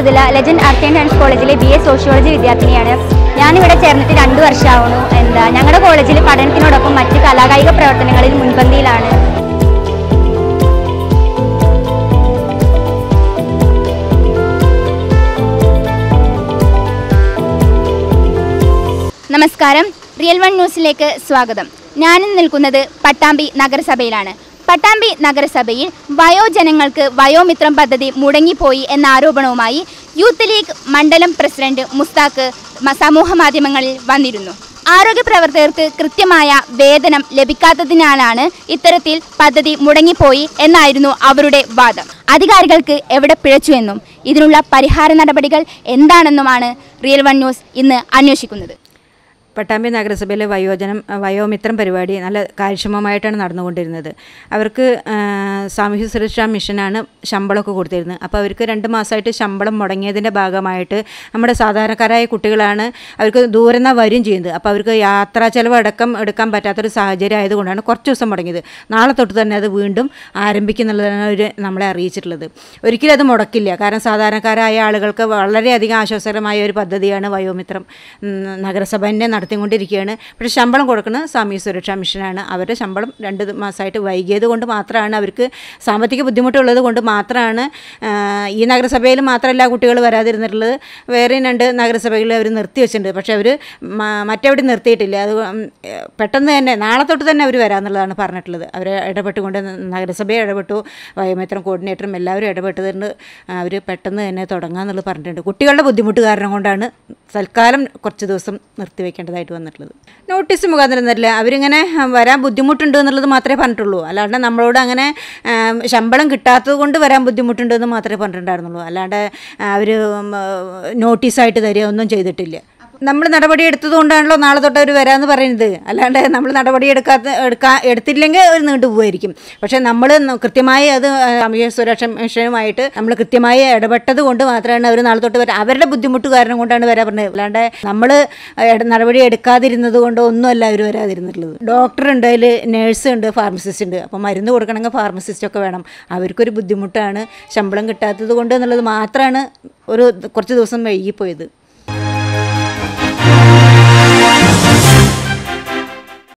Mridula legend art and dance കോളേജിലെ B A sociology വിദ്യാർത്ഥിനിയാണ് ഞാനിവിടെ ചേർന്നിട്ട് രണ്ട് വർഷമാവുന്നു എന്താ ഞങ്ങളുടെ കോളേജിൽ പഠനത്തിനോടൊപ്പം മറ്റ് കലാകായിക പ്രവർത്തനങ്ങളിൽ മുൻപന്തിയിലാണ് നമസ്കാരം റിയൽ വൺ ന്യൂസിലേക്ക് സ്വാഗതം ഞാനിന്ന് നിൽക്കുന്നത് പട്ടാമ്പി നഗരസഭയിലാണ് പട്ടാമ്പി നഗരസഭയിൽ വയോജനങ്ങൾക്ക് വയോമിത്രം പദ്ധതി മുടങ്ങിപ്പോയി എന്ന ആരോപണവുമായി യൂത്ത് ലീഗ് മണ്ഡലം പ്രസിഡന്റ് മുസ്താഖ് മ- സമൂഹ മാധ്യമങ്ങളിൽ വന്നിരുന്നു ആരോഗ്യ പ്രവർത്തകർക്ക് കൃത്യമായ വേതനം ലഭിക്കാത്തതിനാലാണ് ഇത്തരത്തിൽ പദ്ധതി മുടങ്ങിപ്പോയി എന്നായിരുന്നു അവരുടെ വാദം അധികാരികൾക്ക് എവിടെ പിഴച്ചു എന്നും ഇതിനുള്ള പരിഹാര നടപടികൾ എന്താണെന്നുമാണ് റിയൽ വൺ ന്യൂസ് ഇന്ന് അന്വേഷിക്കുന്നത് പട്ടാമ്പി നഗരസഭയിലെ വയോജനം വയോമിത്രം പരിപാടി നല്ല കാര്യക്ഷമമായിട്ടാണ് നടന്നുകൊണ്ടിരുന്നത് അവർക്ക് ആ, സാമൂഹ്യ സുരക്ഷാ മിഷനാണ് ശമ്പളമൊക്കെ കൊടുത്തിരുന്നത് അപ്പോൾ അവർക്ക് രണ്ട് മാസമായിട്ട് ശമ്പളം മുടങ്ങിയതിൻ്റെ ഭാഗമായിട്ട് നമ്മുടെ സാധാരണക്കാരായ കുട്ടികളാണ് അവർക്ക് ദൂരെ നിന്ന് വരും ചെയ്യുന്നത് അപ്പോൾ അവർക്ക് യാത്രാ ചെലവ് അടക്കം എടുക്കാൻ പറ്റാത്തൊരു സാഹചര്യം ആയതുകൊണ്ടാണ് കുറച്ച് ദിവസം മുടങ്ങിയത് നാളെ തൊട്ട് തന്നെ അത് വീണ്ടും ആരംഭിക്കുന്നുള്ളതാണ് അവർ നമ്മളെ അറിയിച്ചിട്ടുള്ളത് ഒരിക്കലും അത് മുടക്കില്ല കാരണം സാധാരണക്കാരായ ആളുകൾക്ക് വളരെയധികം ആശ്വാസകരമായ ഒരു പദ്ധതിയാണ് വയോമിത്രം ഉം, നഗരസഭ തന്നെ നടത്തിക്കൊണ്ടിരിക്കുകയാണ് പക്ഷേ ശമ്പളം കൊടുക്കുന്നത് സാമൂഹ്യ സുരക്ഷാ മിഷനാണ് അവരുടെ ശമ്പളം രണ്ട് ദി- മാസമായിട്ട് വൈകിയത് കൊണ്ട് മാത്രമാണ് അവർക്ക് സാമ്പത്തിക ബുദ്ധിമുട്ടുള്ളത് കൊണ്ട് മാത്രമാണ് ആ, ഈ നഗരസഭയിൽ മാത്രമല്ല കുട്ടികൾ വരാതിരുന്നിട്ടുള്ളത് വേറെ രണ്ട് നഗരസഭകളിൽ അവർ നിർത്തി വെച്ചിട്ടുണ്ട് പക്ഷേ അവർ മറ്റെവിടെ നിർത്തിയിട്ടില്ല അത് ഉം, ഏ, പെട്ടെന്ന് തന്നെ നാളെ തൊട്ട് തന്നെ അവർ വരാമെന്നുള്ളതാണ് പറഞ്ഞിട്ടുള്ളത് അവർ ഇടപെട്ടുകൊണ്ട് നഗരസഭയെ ഇടപെട്ടു വയോമിത്രം കോർഡിനേറ്ററും എല്ലാവരും ഇടപെട്ടതുകൊണ്ട് അവർ പെട്ടെന്ന് തന്നെ തുടങ്ങാമെന്നുള്ളത് പറഞ്ഞിട്ടുണ്ട് കുട്ടികളുടെ ബുദ്ധിമുട്ട് കാരണം കൊണ്ടാണ് തൽക്കാലം കുറച്ച് ദിവസം നിർത്തിവെക്കേണ്ടതായിട്ട് വന്നിട്ടുള്ളത് നോട്ടീസ് മുഖാന്തരം തരില്ല അവരിങ്ങനെ ആ, വരാൻ ബുദ്ധിമുട്ടുണ്ട് എന്നുള്ളത് മാത്രമേ പറഞ്ഞിട്ടുള്ളൂ അല്ലാണ്ട് നമ്മളോട് അങ്ങനെ ആ, ശമ്പളം കിട്ടാത്തത് കൊണ്ട് വരാൻ ബുദ്ധിമുട്ടുണ്ട് എന്ന് മാത്രമേ പറഞ്ഞിട്ടുണ്ടായിരുന്നുള്ളൂ അല്ലാണ്ട് അവർ നോട്ടീസായിട്ട് തരിക ഒന്നും ചെയ്തിട്ടില്ല നമ്മൾ നടപടി എടുത്തത് കൊണ്ടാണല്ലോ നാളെ തൊട്ട് അവർ വരാമെന്ന് പറയുന്നത് അല്ലാണ്ട് നമ്മൾ നടപടി എടുക്കാത്ത എടുക്കാ എടുത്തില്ലെങ്കിൽ അവർ നീണ്ടു പോകുമായിരിക്കും പക്ഷേ നമ്മൾ കൃത്യമായി അത് സാമൂഹ്യ സുരക്ഷ മിഷനുമായിട്ട് നമ്മൾ കൃത്യമായി ഇടപെട്ടത് കൊണ്ട് മാത്രമാണ് അവർ നാളെ തൊട്ട് വരാൻ അവരുടെ ബുദ്ധിമുട്ട് കാരണം കൊണ്ടാണ് വരാൻ പറഞ്ഞത് അല്ലാണ്ട് നമ്മൾ നടപടി എടുക്കാതിരുന്നത് കൊണ്ടോ ഒന്നുമല്ല അവർ വരാതിരുന്നിട്ടുള്ളത് ഡോക്ടർ ഉണ്ട് അതിൽ നേഴ്സ് ഉണ്ട് ഫാർമസിസ്റ്റ് ഉണ്ട് അപ്പോൾ മരുന്ന് കൊടുക്കണമെങ്കിൽ ഫാർമസിസ്റ്റ് ഒക്കെ വേണം അവർക്കൊരു ബുദ്ധിമുട്ടാണ് ശമ്പളം കിട്ടാത്തത് കൊണ്ട് എന്നുള്ളത് മാത്രമാണ് ഒരു കുറച്ച് ദിവസം വൈകിപ്പോയത്